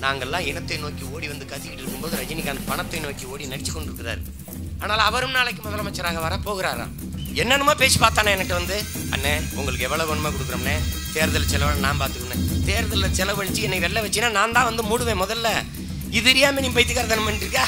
நாங்கள்லாம் இனத்தை நோக்கி ஓடி வந்து கத்திக்கிட்டு இருக்கும்போது ரஜினிகாந்த் பணத்தை நோக்கி ஓடி நடிச்சு கொண்டிருக்கிறார் ஆனால் அவரும் நாளைக்கு முதலமைச்சராக வர போகிறாராம் என்னென்னமோ பேசி பார்த்தானே என்கிட்ட வந்து அண்ணே உங்களுக்கு எவ்வளவு வேணுமோ கொடுக்குறோம்னே தேர்தல் செலவு நான் பார்த்துக்கணும் தேர்தலில் செலவழிச்சு என்னை வெளில வச்சுன்னா நான் தான் வந்து மூடுவேன் முதல்ல இது தெரியாம நீ பைத்தியக்காரத்தனம் பண்ணிருக்க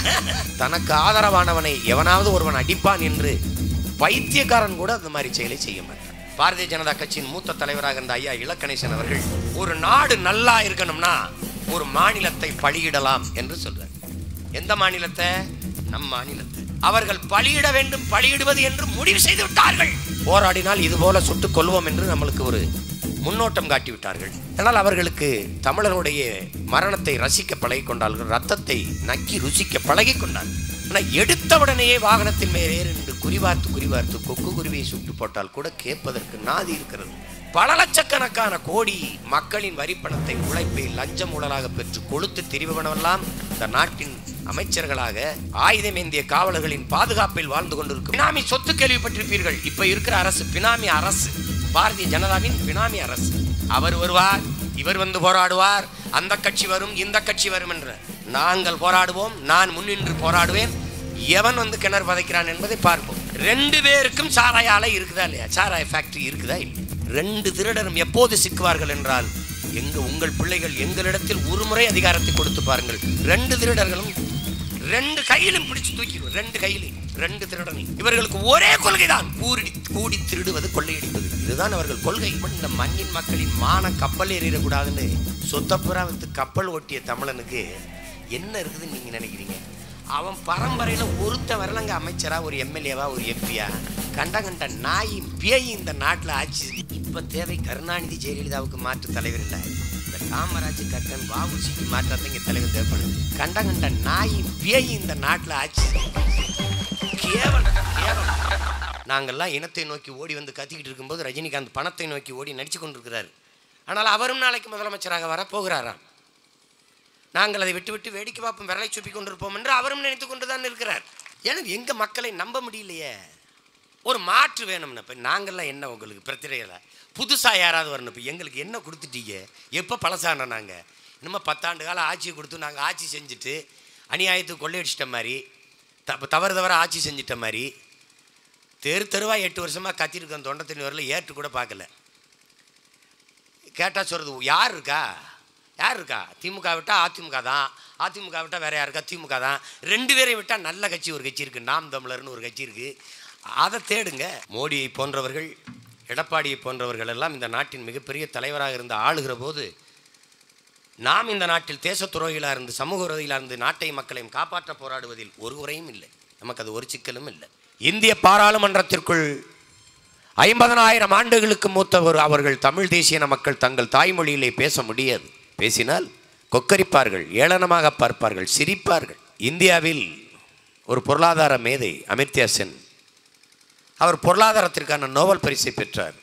தனக்கு ஆதரவானவனை எவனாவது ஒருவன் அடிப்பான் என்று பைத்தியக்காரன் கூட அந்த மாதிரி செயலை செய்ய மாட்டான் பாரதிய ஜனதா கட்சியின் மூத்த தலைவராக இருந்த ஐயா இலக்கணேசன் அவர்கள் ஒரு நாடு நல்லா இருக்கணும்னா ஒரு மாநிலத்தை பலியிடலாம் என்று சொல்றார் எந்த மாநிலத்தை நம் மாநிலத்தை அவர்கள் பலியிட வேண்டும் பலியிடுவது என்று முடிவு செய்து விட்டார்கள் போராடினால் இது போல சுட்டுக் கொள்வோம் என்று நம்மளுக்கு ஒரு முன்னோட்டம் காட்டி விட்டார்கள் ஆனால் அவர்களுக்கு தமிழருடைய மரணத்தை ரசிக்க பழகி கொண்டார்கள் ரத்தத்தை நக்கி ருசிக்க பழகி கொண்டார்கள் ஆனால் எடுத்த உடனேயே வாகனத்தின் மேல் ஏறு என்று குறிவார்த்து குறிவார்த்து கொக்கு குருவியை சுட்டு போட்டால் கூட கேட்பதற்கு நாதி இருக்கிறது பல லட்சக்கணக்கான கோடி மக்களின் வரிப்பணத்தை உழைப்பை லஞ்சம் ஊழலாக பெற்று கொளுத்து திரிபவனவெல்லாம் இந்த நாட்டின் அமைச்சர்களாக ஆயுதமேந்திய காவலர்களின் பாதுகாப்பில் வாழ்ந்து கொண்டிருக்கும் பினாமி சொத்து கேள்விப்பட்டிருப்பீர்கள் இப்ப இருக்கிற அரசு பினாமி அரசு பாரதிய ஜனதாவின் பினாமி அரசு அவர் வருவார் இவர் வந்து போராடுவார் அந்த கட்சி வரும் இந்த கட்சி வரும் என்ற நாங்கள் போராடுவோம் நான் முன்னின்று போராடுவேன் எவன் வந்து கிணறு பதைக்கிறான் என்பதை பார்ப்போம் ரெண்டு பேருக்கும் சாராய ஆலை இருக்குதா இல்லையா சாராய ஃபேக்டரி இருக்குதா இல்லையா ரெண்டு திருடரும் எப்போது சிக்குவார்கள் என்றால் எங்க உங்கள் பிள்ளைகள் எங்களிடத்தில் ஒரு முறை அதிகாரத்தை கொடுத்து பாருங்கள் ரெண்டு திருடர்களும் ரெண்டு கையிலும் பிடிச்சு தூக்கிடுவோம் ரெண்டு கையிலும் ரெண்டு திருடனை இவர்களுக்கு ஒரே கொள்கைதான் கூடி கூடி திருடுவது கொள்ளையடிப்பது இதுதான் அவர்கள் கொள்கை இந்த மண்ணின் மக்களின் மான கப்பல் ஏறிடக்கூடாதுன்னு சொத்தப்புறா வந்து கப்பல் ஓட்டிய தமிழனுக்கு என்ன இருக்குதுன்னு நீங்க நினைக்கிறீங்க அவன் பரம்பரையில ஒருத்த வரலங்க அமைச்சரா ஒரு எம்எல்ஏவா ஒரு எம்பியா கண்ட கண்ட நாயும் பேயும் இந்த நாட்டுல ஆட்சி இப்ப தேவை கருணாநிதி ஜெயலலிதாவுக்கு மாற்று தலைவர் இல்லை இந்த காமராஜ் கக்கன் வாவுசிக்கு மாற்றத்தை இங்க தலைவர் தேவைப்படுது கண்ட கண்ட நாயும் பேயும் இந்த நாட்டுல ஆட்சி கேவலம் கேவலம் நாங்கள்லாம் இனத்தை நோக்கி ஓடி வந்து கத்திக்கிட்டு இருக்கும்போது ரஜினிகாந்த் பணத்தை நோக்கி ஓடி நடிச்சு கொண்டிருக்கிறார் ஆனால் அவரும் நாளைக்கு முதலமைச்சராக வர போகிறாராம் நாங்கள் அதை விட்டு விட்டு வேடிக்கை பார்ப்போம் விரலை சுப்பி கொண்டிருப்போம் என்று அவரும் நினைத்து கொண்டு தான் இருக்கிறார் எனக்கு எங்க மக்களை நம்ப முடியலையே ஒரு மாற்று வேணும்னு இப்போ நாங்கள்லாம் என்ன உங்களுக்கு பிரச்சனையில புதுசாக யாராவது வரணும் இப்போ எங்களுக்கு என்ன கொடுத்துட்டீங்க எப்போ பழசான நாங்கள் இன்னும் பத்தாண்டு காலம் ஆட்சியை கொடுத்து நாங்கள் ஆட்சி செஞ்சுட்டு அநியாயத்துக்கு கொள்ளையடிச்சிட்ட மாதிரி த தவறு தவற ஆட்சி செஞ்சிட்ட மாதிரி தெரு தெருவாக எட்டு வருஷமாக கத்திருக்கோம் தொண்டை தண்ணி வரல ஏற்று கூட பார்க்கல கேட்டால் சொல்கிறது யார் இருக்கா யார் இருக்கா திமுக விட்டால் அதிமுக தான் அதிமுக விட்டால் வேற யாருக்கா திமுக தான் ரெண்டு பேரையும் விட்டால் நல்ல கட்சி ஒரு கட்சி இருக்குது நாம் தமிழர்னு ஒரு கட்சி இருக்குது அதை தேடுங்க மோடியை போன்றவர்கள் எடப்பாடியை போன்றவர்கள் எல்லாம் இந்த நாட்டின் மிகப்பெரிய தலைவராக இருந்து ஆளுகிற போது நாம் இந்த நாட்டில் தேச துரோகிகளாக இருந்து சமூக விரோதிகளாக இருந்து நாட்டை மக்களையும் காப்பாற்ற போராடுவதில் ஒரு குறையும் இல்லை நமக்கு அது ஒரு சிக்கலும் இல்லை இந்திய பாராளுமன்றத்திற்குள் ஐம்பதனாயிரம் ஆண்டுகளுக்கு மூத்தவர் அவர்கள் தமிழ் தேசியன மக்கள் தங்கள் தாய்மொழியிலே பேச முடியாது பேசினால் கொக்கரிப்பார்கள் ஏளனமாக பார்ப்பார்கள் சிரிப்பார்கள் இந்தியாவில் ஒரு பொருளாதார மேதை அமிர்த்யா சென் அவர் பொருளாதாரத்திற்கான நோபல் பரிசை பெற்றார்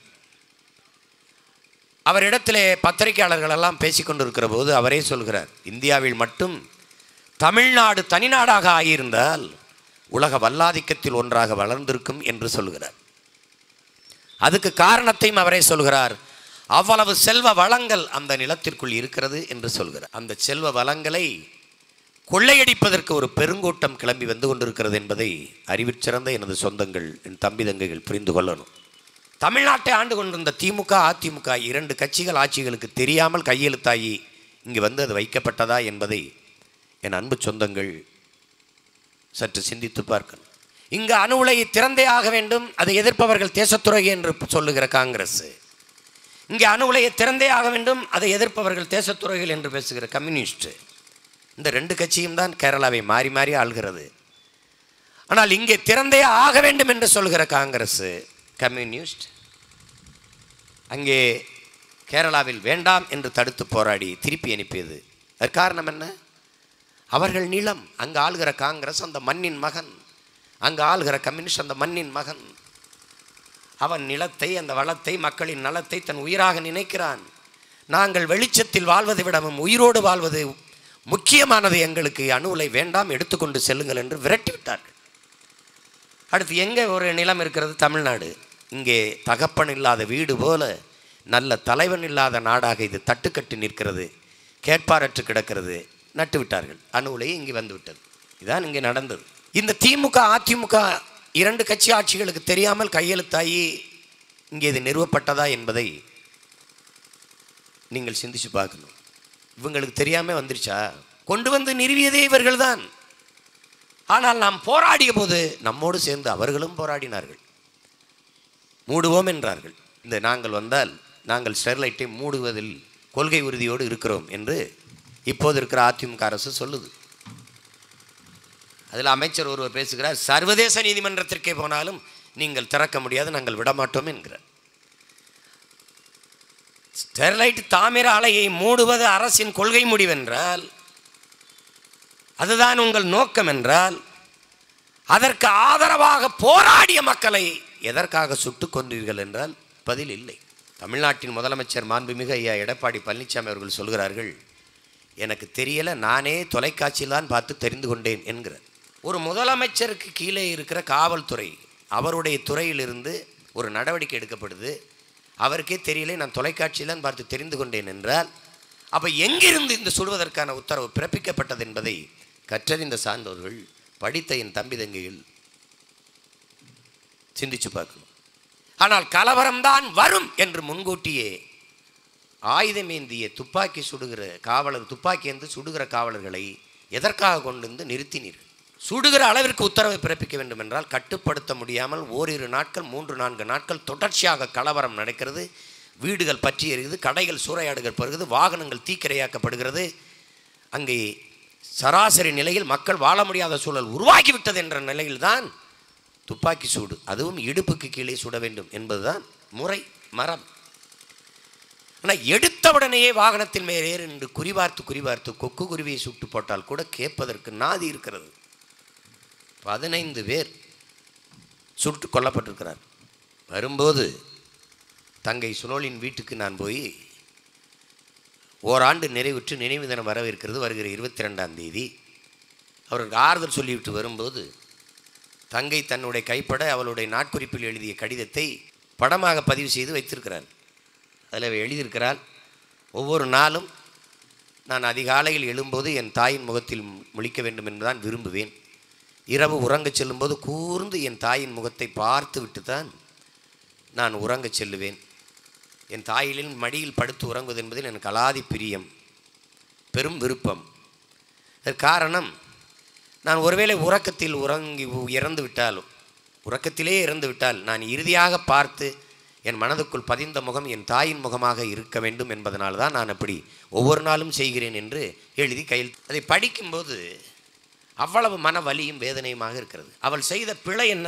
அவரிடத்திலே பத்திரிகையாளர்கள் எல்லாம் பேசிக்கொண்டிருக்கிற போது அவரே சொல்கிறார் இந்தியாவில் மட்டும் தமிழ்நாடு தனிநாடாக ஆகியிருந்தால் உலக வல்லாதிக்கத்தில் ஒன்றாக வளர்ந்திருக்கும் என்று சொல்கிறார் அதுக்கு காரணத்தையும் அவரே சொல்கிறார் அவ்வளவு செல்வ வளங்கள் அந்த நிலத்திற்குள் இருக்கிறது என்று சொல்கிறார் அந்த செல்வ வளங்களை கொள்ளையடிப்பதற்கு ஒரு பெருங்கூட்டம் கிளம்பி வந்து கொண்டிருக்கிறது என்பதை அறிவிற்சிறந்த எனது சொந்தங்கள் என் தம்பி தங்கைகள் புரிந்து கொள்ளணும் தமிழ்நாட்டை ஆண்டு கொண்டிருந்த திமுக அதிமுக இரண்டு கட்சிகள் ஆட்சிகளுக்கு தெரியாமல் கையெழுத்தாகி இங்கு வந்து அது வைக்கப்பட்டதா என்பதை என் அன்பு சொந்தங்கள் சற்று சிந்தித்து பார்க்கணும் இங்கு அணு உலையை திறந்தே ஆக வேண்டும் அதை எதிர்ப்பவர்கள் தேசத்துறை என்று சொல்லுகிற காங்கிரஸ் இங்கே அணு உலையை திறந்தே ஆக வேண்டும் அதை எதிர்ப்பவர்கள் தேசத்துறைகள் என்று பேசுகிற கம்யூனிஸ்ட் இந்த ரெண்டு கட்சியும் தான் கேரளாவை மாறி மாறி ஆள்கிறது ஆனால் இங்கே திறந்தே ஆக வேண்டும் என்று சொல்கிற காங்கிரஸ் கம்யூனிஸ்ட் அங்கே கேரளாவில் வேண்டாம் என்று தடுத்து போராடி திருப்பி அனுப்பியது அது காரணம் என்ன அவர்கள் நிலம் அங்கு ஆளுகிற காங்கிரஸ் அந்த மண்ணின் மகன் அங்கு ஆளுகிற கம்யூனிஸ்ட் அந்த மண்ணின் மகன் அவன் நிலத்தை அந்த வளத்தை மக்களின் நலத்தை தன் உயிராக நினைக்கிறான் நாங்கள் வெளிச்சத்தில் வாழ்வதை விடவும் உயிரோடு வாழ்வது முக்கியமானது எங்களுக்கு அணுவுலை வேண்டாம் எடுத்துக்கொண்டு செல்லுங்கள் என்று விரட்டி விட்டார்கள் அடுத்து எங்கே ஒரு நிலம் இருக்கிறது தமிழ்நாடு இங்கே தகப்பன் இல்லாத வீடு போல நல்ல தலைவன் இல்லாத நாடாக இது தட்டுக்கட்டு நிற்கிறது கேட்பாரற்று கிடக்கிறது நட்டு விட்டார்கள் அணு உலை இங்கே வந்து விட்டது இதான் இங்கே நடந்தது இந்த திமுக அதிமுக இரண்டு கட்சி ஆட்சிகளுக்கு தெரியாமல் கையெழுத்தாகி இங்கே இது நிறுவப்பட்டதா என்பதை நீங்கள் சிந்திச்சு பார்க்கணும் இவங்களுக்கு தெரியாம வந்துருச்சா கொண்டு வந்து நிறுவியதே இவர்கள்தான் ஆனால் நாம் போராடிய போது நம்மோடு சேர்ந்து அவர்களும் போராடினார்கள் மூடுவோம் என்றார்கள் இந்த நாங்கள் வந்தால் நாங்கள் ஸ்டெர்லைட்டை மூடுவதில் கொள்கை உறுதியோடு இருக்கிறோம் என்று இப்போது இருக்கிற அதிமுக அரசு சொல்லுது அதில் அமைச்சர் ஒருவர் பேசுகிறார் சர்வதேச நீதிமன்றத்திற்கே போனாலும் நீங்கள் திறக்க முடியாது நாங்கள் விடமாட்டோம் என்கிறார் ஸ்டெர்லைட் தாமிர ஆலையை மூடுவது அரசின் கொள்கை முடிவென்றால் அதுதான் உங்கள் நோக்கம் என்றால் அதற்கு ஆதரவாக போராடிய மக்களை எதற்காக சுட்டுக் கொன்றீர்கள் என்றால் பதில் இல்லை தமிழ்நாட்டின் முதலமைச்சர் மாண்புமிகு ஐயா எடப்பாடி பழனிசாமி அவர்கள் சொல்கிறார்கள் எனக்கு தெரியல நானே தொலைக்காட்சியில் தான் பார்த்து தெரிந்து கொண்டேன் என்கிறார் ஒரு முதலமைச்சருக்கு கீழே இருக்கிற காவல்துறை அவருடைய துறையிலிருந்து ஒரு நடவடிக்கை எடுக்கப்படுது அவருக்கே தெரியல நான் தொலைக்காட்சியில் தான் பார்த்து தெரிந்து கொண்டேன் என்றால் அப்போ எங்கிருந்து இந்த சுடுவதற்கான உத்தரவு பிறப்பிக்கப்பட்டது என்பதை கற்றறிந்த சான்றோர்கள் படித்த என் தம்பி தங்கைகள் சிந்திச்சு பார்க்கணும் ஆனால் கலவரம்தான் வரும் என்று முன்கூட்டியே ஆயுதமேந்திய துப்பாக்கி சுடுகிற காவலர் துப்பாக்கி என்று சுடுகிற காவலர்களை எதற்காக கொண்டு வந்து நிறுத்தினீர்கள் சுடுகிற அளவிற்கு உத்தரவை பிறப்பிக்க வேண்டும் என்றால் கட்டுப்படுத்த முடியாமல் ஓரிரு நாட்கள் மூன்று நான்கு நாட்கள் தொடர்ச்சியாக கலவரம் நடக்கிறது வீடுகள் பற்றி எரியுது கடைகள் சூறையாடுகள் பெறுகிறது வாகனங்கள் தீக்கிரையாக்கப்படுகிறது அங்கே சராசரி நிலையில் மக்கள் வாழ முடியாத சூழல் உருவாகிவிட்டது என்ற நிலையில்தான் துப்பாக்கி சூடு அதுவும் இடுப்புக்கு கீழே சுட வேண்டும் என்பதுதான் முறை மரம் ஆனால் எடுத்தவுடனேயே வாகனத்தில் மேல் ஏறு என்று குறிபார்த்து குறிபார்த்து கொக்கு குருவியை சுட்டு போட்டால் கூட கேட்பதற்கு நாதி இருக்கிறது பதினைந்து பேர் சுட்டு கொல்லப்பட்டிருக்கிறார் வரும்போது தங்கை சுனோலின் வீட்டுக்கு நான் போய் ஓராண்டு நிறைவுற்று நினைவு தினம் வரவிருக்கிறது வருகிற இருபத்தி ரெண்டாம் தேதி அவருக்கு ஆறுதல் சொல்லிவிட்டு வரும்போது தங்கை தன்னுடைய கைப்பட அவளுடைய நாட்குறிப்பில் எழுதிய கடிதத்தை படமாக பதிவு செய்து வைத்திருக்கிறார் அதில் அவள் எழுதியிருக்கிறாள் ஒவ்வொரு நாளும் நான் அதிகாலையில் எழும்போது என் தாயின் முகத்தில் முழிக்க வேண்டும் என்றுதான் விரும்புவேன் இரவு உறங்கச் செல்லும்போது கூர்ந்து என் தாயின் முகத்தை பார்த்து விட்டு தான் நான் உறங்கச் செல்லுவேன் என் தாயிலின் மடியில் படுத்து உறங்குவது என்பதில் எனக்கு அலாதி பிரியம் பெரும் விருப்பம் அதற்கு காரணம் நான் ஒருவேளை உறக்கத்தில் உறங்கி இறந்து விட்டாலும் உறக்கத்திலே இறந்து விட்டால் நான் இறுதியாக பார்த்து என் மனதுக்குள் பதிந்த முகம் என் தாயின் முகமாக இருக்க வேண்டும் என்பதனால் தான் நான் அப்படி ஒவ்வொரு நாளும் செய்கிறேன் என்று எழுதி கையில் அதை படிக்கும்போது அவ்வளவு மன வலியும் வேதனையுமாக இருக்கிறது அவள் செய்த பிழை என்ன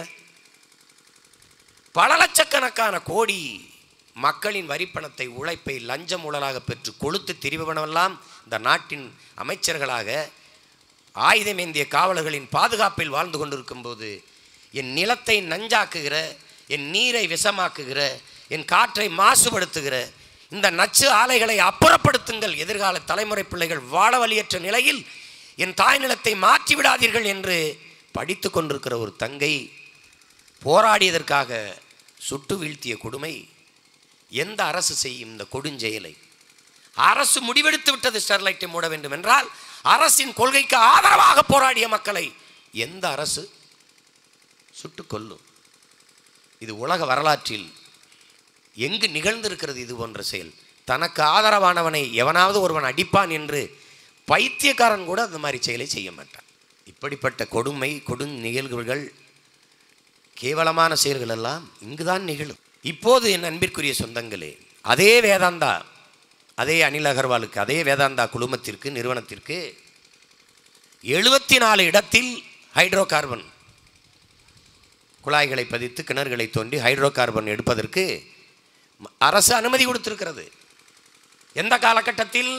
பல லட்சக்கணக்கான கோடி மக்களின் வரிப்பணத்தை உழைப்பை லஞ்சம் ஊழலாக பெற்று கொளுத்து திரிபவனெல்லாம் இந்த நாட்டின் அமைச்சர்களாக ஆயுதமேந்திய காவலர்களின் பாதுகாப்பில் வாழ்ந்து கொண்டிருக்கும் போது என் நிலத்தை நஞ்சாக்குகிற என் நீரை விஷமாக்குகிற என் காற்றை மாசுபடுத்துகிற இந்த நச்சு ஆலைகளை அப்புறப்படுத்துங்கள் எதிர்கால தலைமுறை பிள்ளைகள் வாழ வழியற்ற நிலையில் என் தாய் நிலத்தை மாற்றி விடாதீர்கள் என்று படித்து கொண்டிருக்கிற ஒரு தங்கை போராடியதற்காக சுட்டு வீழ்த்திய கொடுமை எந்த அரசு செய்யும் இந்த கொடுஞ்செயலை அரசு முடிவெடுத்து விட்டது ஸ்டெர்லைட்டை மூட வேண்டும் என்றால் அரசின் கொள்கைக்கு ஆதரவாக போராடிய மக்களை எந்த அரசு சுட்டுக் கொல்லும் இது உலக வரலாற்றில் எங்கு நிகழ்ந்திருக்கிறது இது போன்ற செயல் தனக்கு ஆதரவானவனை எவனாவது ஒருவன் அடிப்பான் என்று பைத்தியக்காரன் கூட அந்த மாதிரி செயலை செய்ய மாட்டான் இப்படிப்பட்ட கொடுமை கொடும் நிகழ்வுகள் கேவலமான செயல்கள் எல்லாம் இங்குதான் நிகழும் இப்போது என் அன்பிற்குரிய சொந்தங்களே அதே வேதாந்தா அதே அனில் அகர்வாலுக்கு அதே வேதாந்தா குழுமத்திற்கு நிறுவனத்திற்கு எழுபத்தி நாலு இடத்தில் ஹைட்ரோ கார்பன் குழாய்களை பதித்து கிணறுகளை தோண்டி ஹைட்ரோ கார்பன் எடுப்பதற்கு ம- அரசு அனுமதி கொடுத்திருக்கிறது எந்த காலகட்டத்தில்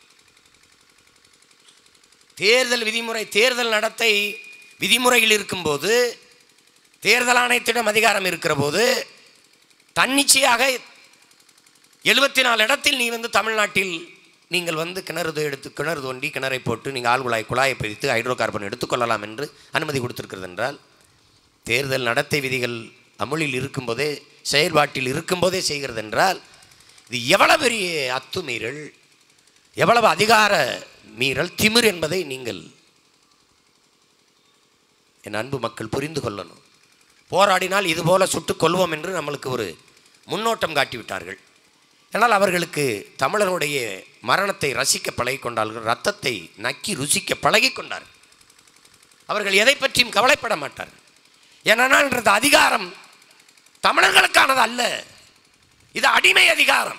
தேர்தல் விதிமுறை தேர்தல் நடத்தை விதிமுறையில் இருக்கும்போது தேர்தல் ஆணையத்திடம் அதிகாரம் இருக்கிற போது தன்னிச்சையாக எழுபத்தி நாலு இடத்தில் நீ வந்து தமிழ்நாட்டில் நீங்கள் வந்து கிணறு தோ- எடுத்து கிணறு தோண்டி கிணறை போட்டு நீங்கள் ஆள் குழாய் குழாயை பிரித்து ஹைட்ரோ கார்பன் எடுத்துக்கொள்ளலாம் என்று அனுமதி கொடுத்திருக்கிறது என்றால் தேர்தல் நடத்தை விதிகள் அமுலில் இருக்கும்போதே செயல்பாட்டில் இருக்கும்போதே செய்கிறது என்றால் இது எவ்வளவு பெரிய அத்துமீறல் எவ்வளவு அதிகார மீறல் திமிர் என்பதை நீங்கள் என் அன்பு மக்கள் புரிந்து கொள்ளணும் போராடினால் இதுபோல சுட்டுக் கொள்வோம் என்று நம்மளுக்கு ஒரு முன்னோட்டம் காட்டிவிட்டார்கள் ஆனால் அவர்களுக்கு தமிழருடைய மரணத்தை ரசிக்க பழகிக் கொண்டார்கள் ரத்தத்தை நக்கி ருசிக்க பழகிக் கொண்டார்கள் அவர்கள் எதை பற்றியும் கவலைப்பட மாட்டார்கள் ஏனென்றால் இன்றது அதிகாரம் தமிழர்களுக்கானது அல்ல இது அடிமை அதிகாரம்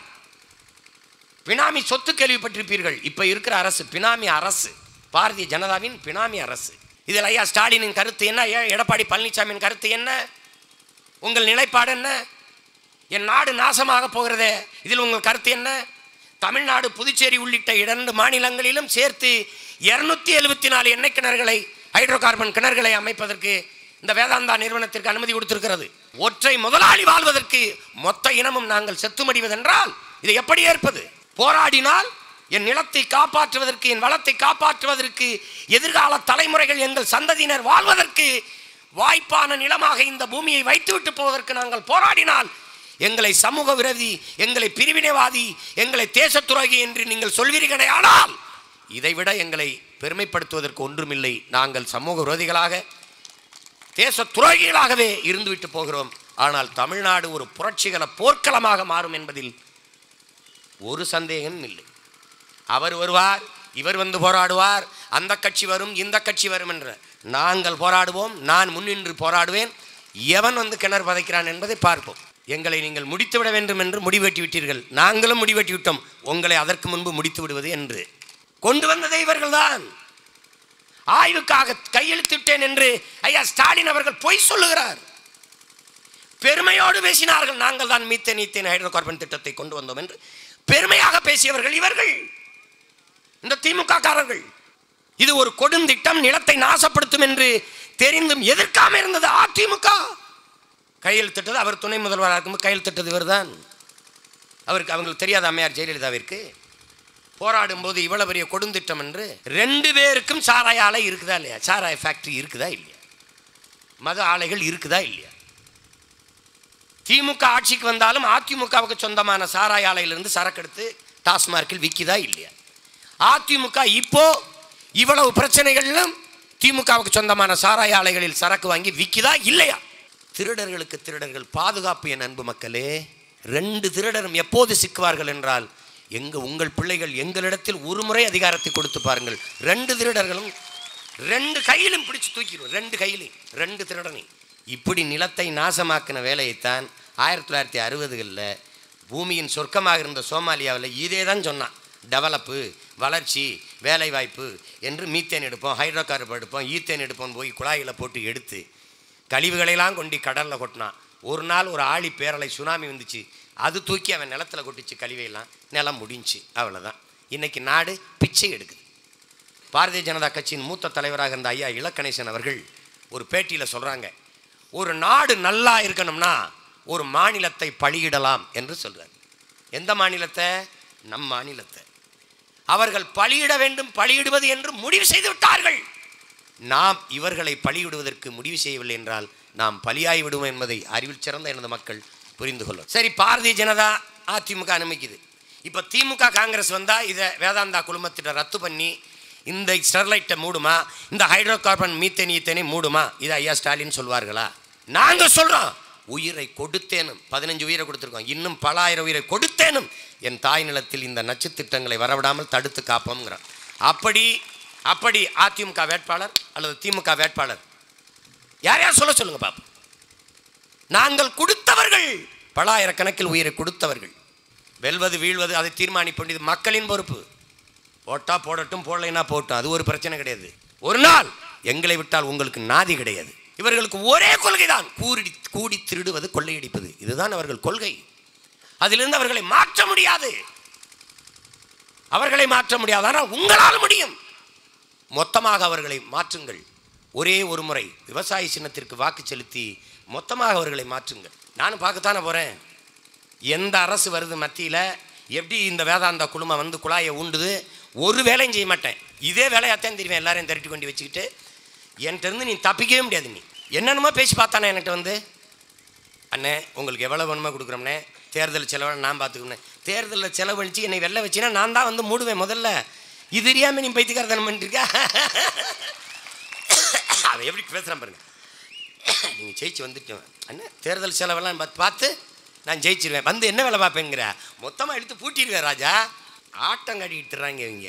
பினாமி சொத்து கேள்விப்பட்டிருப்பீர்கள் இப்போ இருக்கிற அரசு பினாமி அரசு பாரதிய ஜனதாவின் பினாமி அரசு இதில் ஐயா ஸ்டாலினின் கருத்து என்ன ஐயா எடப்பாடி பழனிசாமியின் கருத்து என்ன உங்கள் நிலைப்பாடு என்ன என் நாடு நாசமாக போகிறதே இதில் உங்கள் கருத்து என்ன தமிழ்நாடு புதுச்சேரி உள்ளிட்ட இரண்டு மாநிலங்களிலும் சேர்த்து இருநூத்தி எழுபத்தி நாலு எண்ணெய் கிணறுகளை ஹைட்ரோ கார்பன் கிணறுகளை அமைப்பதற்கு இந்த வேதாந்தா நிறுவனத்திற்கு அனுமதி கொடுத்திருக்கிறது ஒற்றை முதலாளி வாழ்வதற்கு மொத்த இனமும் நாங்கள் செத்துமடிவதென்றால் இதை எப்படி ஏற்பது போராடினால் என் நிலத்தை காப்பாற்றுவதற்கு என் வளத்தை காப்பாற்றுவதற்கு எதிர்கால தலைமுறைகள் எங்கள் சந்ததியினர் வாழ்வதற்கு வாய்ப்பான நிலமாக இந்த பூமியை வைத்துவிட்டு போவதற்கு நாங்கள் போராடினால் எங்களை சமூக விரோதி எங்களை பிரிவினைவாதி எங்களை தேசத் துரோகி என்று நீங்கள் சொல்வீர்களே ஆனால் இதைவிட எங்களை பெருமைப்படுத்துவதற்கு ஒன்றுமில்லை நாங்கள் சமூக விரோதிகளாக தேச துரோகிகளாகவே இருந்துவிட்டு போகிறோம் ஆனால் தமிழ்நாடு ஒரு புரட்சிகர போர்க்களமாக மாறும் என்பதில் ஒரு சந்தேகமும் இல்லை அவர் வருவார் இவர் வந்து போராடுவார் அந்த கட்சி வரும் இந்த கட்சி வரும் என்ற நாங்கள் போராடுவோம் நான் முன்னின்று போராடுவேன் எவன் வந்து கிணறு பதைக்கிறான் என்பதை பார்ப்போம் எங்களை நீங்கள் முடித்து விட வேண்டும் என்று முடிவெட்டி விட்டீர்கள் நாங்களும் முடிவெட்டி விட்டோம் உங்களை அதற்கு முன்பு முடித்து விடுவது என்று கொண்டு வந்ததே இவர்கள்தான் ஆய்வுக்காக கையெழுத்திட்டேன் என்று ஐயா ஸ்டாலின் அவர்கள் பொய் சொல்லுகிறார் பெருமையோடு பேசினார்கள் நாங்கள் தான் மீத்தேன் ஈத்தேன் ஹைட்ரோ கார்பன் திட்டத்தை கொண்டு வந்தோம் என்று பெருமையாக பேசியவர்கள் இவர்கள் இந்த திமுக காரர்கள் இது ஒரு கொடுந்திட்டம் நிலத்தை நாசப்படுத்தும் என்று தெரிந்தும் எதிர்க்காம இருந்தது அதிமுக கையெழுத்திட்டது அவர் துணை முதல்வராக இருக்கும்போது கையெழுத்திட்டது இவர்தான் அவருக்கு அவங்களுக்கு தெரியாத அம்மையார் ஜெயலலிதாவிற்கு போராடும் போது இவ்வளவு பெரிய கொடுந்திட்டம் என்று ரெண்டு பேருக்கும் சாராய ஆலை இருக்குதா இல்லையா சாராய ஃபேக்டரி இருக்குதா இல்லையா மத ஆலைகள் இருக்குதா இல்லையா திமுக ஆட்சிக்கு வந்தாலும் அதிமுகவுக்கு சொந்தமான சாராய ஆலையிலிருந்து சரக்கு எடுத்து டாஸ்மார்க்கில் விற்கிதா இல்லையா அதிமுக இப்போ இவ்வளவு பிரச்சனைகளிலும் திமுகவுக்கு சொந்தமான சாராய ஆலைகளில் சரக்கு வாங்கி விற்கிதா இல்லையா திருடர்களுக்கு திருடர்கள் பாதுகாப்பு என் அன்பு மக்களே ரெண்டு திருடரும் எப்போது சிக்குவார்கள் என்றால் எங்க உங்கள் பிள்ளைகள் எங்களிடத்தில் ஒரு முறை அதிகாரத்தை கொடுத்து பாருங்கள் ரெண்டு திருடர்களும் ரெண்டு கையிலும் பிடிச்சு தூக்கிடுவோம் ரெண்டு கையிலையும் ரெண்டு திருடனை இப்படி நிலத்தை நாசமாக்கின வேலையைத்தான் ஆயிரத்தி தொள்ளாயிரத்தி அறுபதுகளில் பூமியின் சொர்க்கமாக இருந்த சோமாலியாவில் இதே தான் சொன்னான் டெவலப்பு வளர்ச்சி வேலைவாய்ப்பு என்று மீத்தேன் எடுப்போம் ஹைட்ரோ கார்பன் எடுப்போம் ஈத்தேன் எடுப்போம் போய் குழாயில் போட்டு எடுத்து கழிவுகளெல்லாம் கொண்டு கடலில் கொட்டினான் ஒரு நாள் ஒரு ஆழி பேரலை சுனாமி வந்துச்சு அது தூக்கி அவன் நிலத்துல கொட்டிச்சு கழிவையெல்லாம் நிலம் முடிஞ்சு அவ்வளோதான் இன்னைக்கு நாடு பிச்சை எடுக்குது பாரதிய ஜனதா கட்சியின் மூத்த தலைவராக இருந்த ஐயா இலக்கணேசன் அவர்கள் ஒரு பேட்டியில் சொல்கிறாங்க ஒரு நாடு நல்லா இருக்கணும்னா ஒரு மாநிலத்தை பலியிடலாம் என்று சொல்றார் எந்த மாநிலத்தை நம் மாநிலத்தை அவர்கள் பலியிட வேண்டும் பலியிடுவது என்று முடிவு செய்து விட்டார்கள் நாம் இவர்களை பலியிடுவதற்கு முடிவு செய்யவில்லை என்றால் நாம் பலியாகி விடுவோம் என்பதை அறிவில் சிறந்த எனது மக்கள் புரிந்து கொள்ளும் சரி பாரதிய ஜனதா அதிமுக அனுமதிக்குது இப்போ திமுக காங்கிரஸ் வந்தால் இதை வேதாந்தா குழுமத்திட்ட ரத்து பண்ணி இந்த ஸ்டெர்லைட்டை மூடுமா இந்த ஹைட்ரோ கார்பன் மீத்தேன் ஈத்தேனை மூடுமா இது ஐயா ஸ்டாலின் சொல்வார்களா நாங்கள் சொல்கிறோம் உயிரை கொடுத்தேனும் பதினஞ்சு உயிரை கொடுத்துருக்கோம் இன்னும் பல ஆயிரம் உயிரை கொடுத்தேனும் என் தாய் நிலத்தில் இந்த நச்சுத்திட்டங்களை வரவிடாமல் தடுத்து காப்போம்ங்கிறான் அப்படி அப்படி அதிமுக வேட்பாளர் அல்லது திமுக வேட்பாளர் யார் யார் சொல்ல சொல்லுங்க பாப்போம் நாங்கள் கொடுத்தவர்கள் பல ஆயிரக்கணக்கில் உயிரை கொடுத்தவர்கள் வெல்வது வீழ்வது அதை தீர்மானிப்பது இது மக்களின் பொறுப்பு போட்டா போடட்டும் போடலைன்னா போட்டும் அது ஒரு பிரச்சனை கிடையாது ஒரு நாள் எங்களை விட்டால் உங்களுக்கு நாதி கிடையாது இவர்களுக்கு ஒரே கொள்கை தான் கூடி கூடி திருடுவது கொள்ளையடிப்பது இதுதான் அவர்கள் கொள்கை அதிலிருந்து அவர்களை மாற்ற முடியாது அவர்களை மாற்ற முடியாது ஆனால் உங்களால் முடியும் மொத்தமாக அவர்களை மாற்றுங்கள் ஒரே ஒரு முறை விவசாய சின்னத்திற்கு வாக்கு செலுத்தி மொத்தமாக அவர்களை மாற்றுங்கள் நானும் பார்க்கத்தானே போகிறேன் எந்த அரசு வருது மத்தியில் எப்படி இந்த வேதாந்தா குழுமம் வந்து குழாயை ஊண்டுது ஒரு வேலையும் செய்ய மாட்டேன் இதே வேலையாத்தான் தெரியும் எல்லாரையும் திரட்டி கொண்டு வச்சுக்கிட்டு என்கிட்ட இருந்து நீ தப்பிக்கவே முடியாது நீ என்னென்னமோ பேசி பார்த்தானே என்கிட்ட வந்து அண்ணே உங்களுக்கு எவ்வளோ வேணுமோ கொடுக்குறோம்னே தேர்தல் செலவை நான் பார்த்துக்கணும் தேர்தலில் செலவழிச்சு என்னை வெள்ள வச்சுன்னா நான் தான் வந்து மூடுவேன் முதல்ல இது தெரியாம நீ பைத்தியக்காரத்தனம் பண்ணிருக்கா அவன் எப்படி பேசுகிறான் பாருங்க நீங்கள் ஜெயிச்சு வந்துட்டோம் அண்ணா தேர்தல் செலவெல்லாம் பார்த்து பார்த்து நான் ஜெயிச்சிருவேன் வந்து என்ன வேலை பார்ப்பேங்கிற மொத்தமாக எடுத்து பூட்டிடுவேன் ராஜா ஆட்டம் கட்டிட்டுறாங்க இவங்க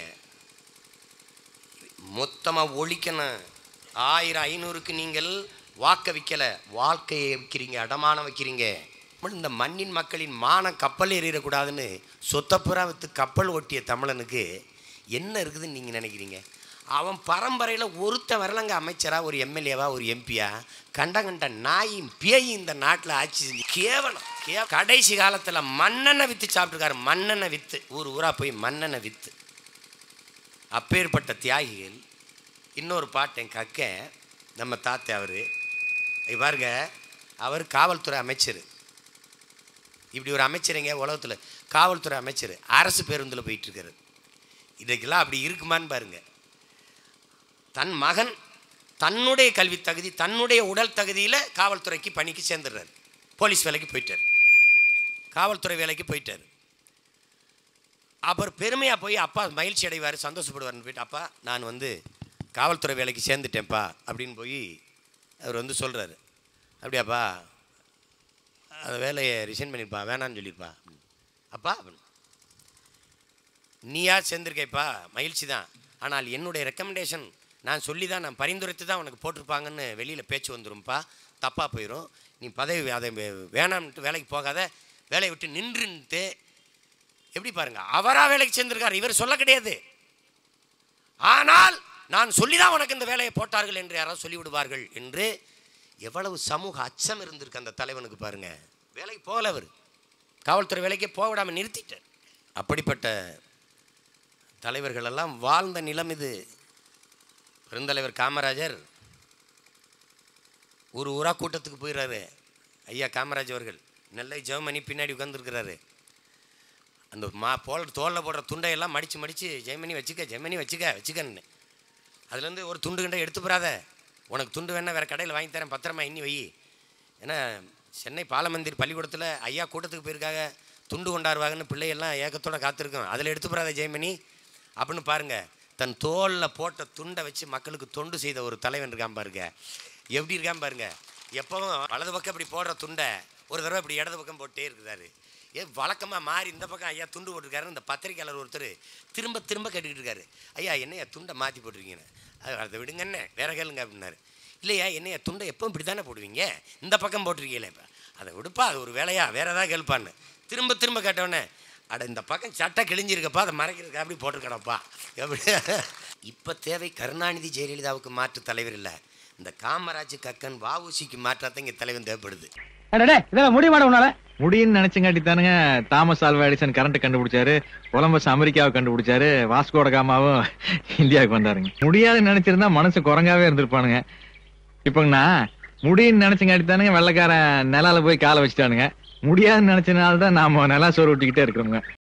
மொத்தமாக ஒழிக்கணும் ஆயிரம் ஐநூறுக்கு நீங்கள் வாக்க வைக்கல வாழ்க்கையை வைக்கிறீங்க அடமானம் வைக்கிறீங்க அப்புறம் இந்த மண்ணின் மக்களின் மானம் கப்பல் ஏறிடக்கூடாதுன்னு சொத்தப்புறா வித்து கப்பல் ஓட்டிய தமிழனுக்கு என்ன இருக்குதுன்னு நீங்கள் நினைக்கிறீங்க அவன் பரம்பரையில் ஒருத்தன் வரலங்க அமைச்சரா ஒரு எம்எல்ஏவா ஒரு எம்பியா கண்ட கண்ட நாயும் பேயும் இந்த நாட்டில் ஆட்சி செஞ்சு கேவலம் கே கடைசி காலத்தில் மண்ணெண்ணெய் விற்று சாப்பிட்ருக்காரு மண்ணெண்ணெய் விற்று ஊர் ஊராக போய் மண்ணெண்ணெய் விற்று அப்பேற்பட்ட தியாகிகள் இன்னொரு பாட்டு என் கக்க நம்ம தாத்தா அவர் பாருங்க அவர் காவல்துறை அமைச்சர் இப்படி ஒரு அமைச்சருங்க உலகத்தில் காவல்துறை அமைச்சர் அரசு பேருந்தில் போயிட்டு இருக்காரு இதுக்கெல்லாம் அப்படி இருக்குமான்னு பாருங்க தன் மகன் தன்னுடைய கல்வி தகுதி தன்னுடைய உடல் தகுதியில் காவல்துறைக்கு பணிக்கு சேர்ந்துடுறாரு போலீஸ் வேலைக்கு போயிட்டார் காவல்துறை வேலைக்கு போயிட்டார் அவர் பெருமையாக போய் அப்பா மகிழ்ச்சி அடைவார் சந்தோஷப்படுவார்னு போயிட்டு அப்பா நான் வந்து காவல்துறை வேலைக்கு சேர்ந்துட்டேன்ப்பா அப்படின்னு போய் அவர் வந்து சொல்கிறாரு அப்படியாப்பா அந்த வேலையை ரிசைன் பண்ணியிருப்பா வேணான்னு சொல்லியிருப்பா அப்படின்னு. அப்பா அப்படின்னு. நீயா சேர்ந்துருக்கேப்பா மகிழ்ச்சி தான் ஆனால் என்னுடைய ரெக்கமெண்டேஷன் நான் சொல்லி தான் நான் பரிந்துரைத்து தான் உனக்கு போட்டிருப்பாங்கன்னு வெளியில் பேச்சு வந்துரும்ப்பா தப்பாக போயிடும் நீ பதவி அதை வே- வேணாம்னுட்டு வேலைக்கு போகாத வேலையை விட்டு நின்றுன்ட்டு எப்படி பாருங்க அவரா வேலைக்கு சேர்ந்திருக்கார் இவர் சொல்ல கிடையாது ஆனால் நான் சொல்லிதான் உனக்கு இந்த வேலையை போட்டார்கள் என்று யாராவது சொல்லிவிடுவார்கள் என்று எவ்வளவு சமூக அச்சம் இருந்திருக்கு அந்த தலைவனுக்கு பாருங்க வேலைக்கு போகல அவர் காவல்துறை வேலைக்கே போக விடாம நிறுத்திட்டார் அப்படிப்பட்ட தலைவர்கள் எல்லாம் வாழ்ந்த நிலம் இது பெருந்தலைவர் காமராஜர் ஒரு ஊரா கூட்டத்துக்கு போயிடுறாரு ஐயா காமராஜ் அவர்கள் நெல்லை ஜெவமணி பின்னாடி உட்காந்துருக்கிறாரு அந்த மா போல் தோலில் போடுற துண்டையெல்லாம் மடித்து மடித்து ஜெயமணி வச்சுக்க ஜெயமணி வச்சுக்க வச்சுக்கன்னு அதுலேருந்து ஒரு துண்டு கண்டை எடுத்து போறாத உனக்கு துண்டு வேணா வேறு கடையில் வாங்கி தரேன் பத்திரமா எண்ணி வை ஏன்னா சென்னை பாலமந்திர் பள்ளிக்கூடத்தில் ஐயா கூட்டத்துக்கு போயிருக்காங்க துண்டு கொண்டாடுவாங்கன்னு பிள்ளையெல்லாம் ஏக்கத்தோட காத்திருக்கும் அதில் எடுத்து போறாத ஜெயமணி அப்படின்னு பாருங்க தன் தோலில் போட்ட துண்டை வச்சு மக்களுக்கு தொண்டு செய்த ஒரு தலைவன் இருக்கான் பாருங்க எப்படி இருக்கான் பாருங்க எப்பவும் வலது பக்கம் இப்படி போடுற துண்டை ஒரு தடவை இப்படி இடது பக்கம் போட்டே இருக்குதாரு ஏ வழக்கமாக மாறி இந்த பக்கம் ஐயா துண்டு போட்டிருக்காரு இந்த பத்திரிக்கையாளர் ஒருத்தர் திரும்ப திரும்ப கேட்டுக்கிட்டு இருக்காரு ஐயா என்னையா துண்டை மாற்றி போட்டிருக்கீங்கன்னு அது அதை விடுங்கண்ணே வேற கேளுங்க அப்படின்னாரு இல்லையா என்னையா துண்டை எப்பவும் இப்படி தானே போடுவீங்க இந்த பக்கம் போட்டிருக்கீங்களே இப்போ அதை விடுப்பா அது ஒரு வேலையா வேற ஏதாவது கேள்ப்பான்னு திரும்ப திரும்ப கேட்டவொடனே அட இந்த பக்கம் சட்டை கிழிஞ்சிருக்கப்பா அதை மறைக்கிறதுக்கு அப்படி போட்டிருக்கடப்பா எப்படி இப்போ தேவை கருணாநிதி ஜெயலலிதாவுக்கு மாற்று தலைவர் இல்லை இந்த காமராஜ் கக்கன் வஉசிக்கு மாற்றாதான் இங்கே தலைவன் தேவைப்படுது அடடே இதெல்லாம் முடியுமாடா உன்னால முடியும்னு நினைச்சங்காட்டி தானுங்க தாமஸ் ஆல்வா எடிசன் கரண்ட் கண்டுபிடிச்சாரு கொலம்பஸ் அமெரிக்காவை கண்டுபிடிச்சாரு வாஸ்கோட காமாவும் இந்தியாவுக்கு வந்தாருங்க முடியாதுன்னு நினைச்சிருந்தா மனசு குரங்காவே இருந்திருப்பானுங்க இப்போங்கண்ணா முடியும்னு நினைச்சங்காட்டி தானுங்க வெள்ளைக்காரன் நிலால போய் காலை வச்சுட்டானுங்க முடியாதுன்னு நினைச்சனால தான் நாம நிலா சோறு விட்டுக்கிட்டே இருக்கிறோங்க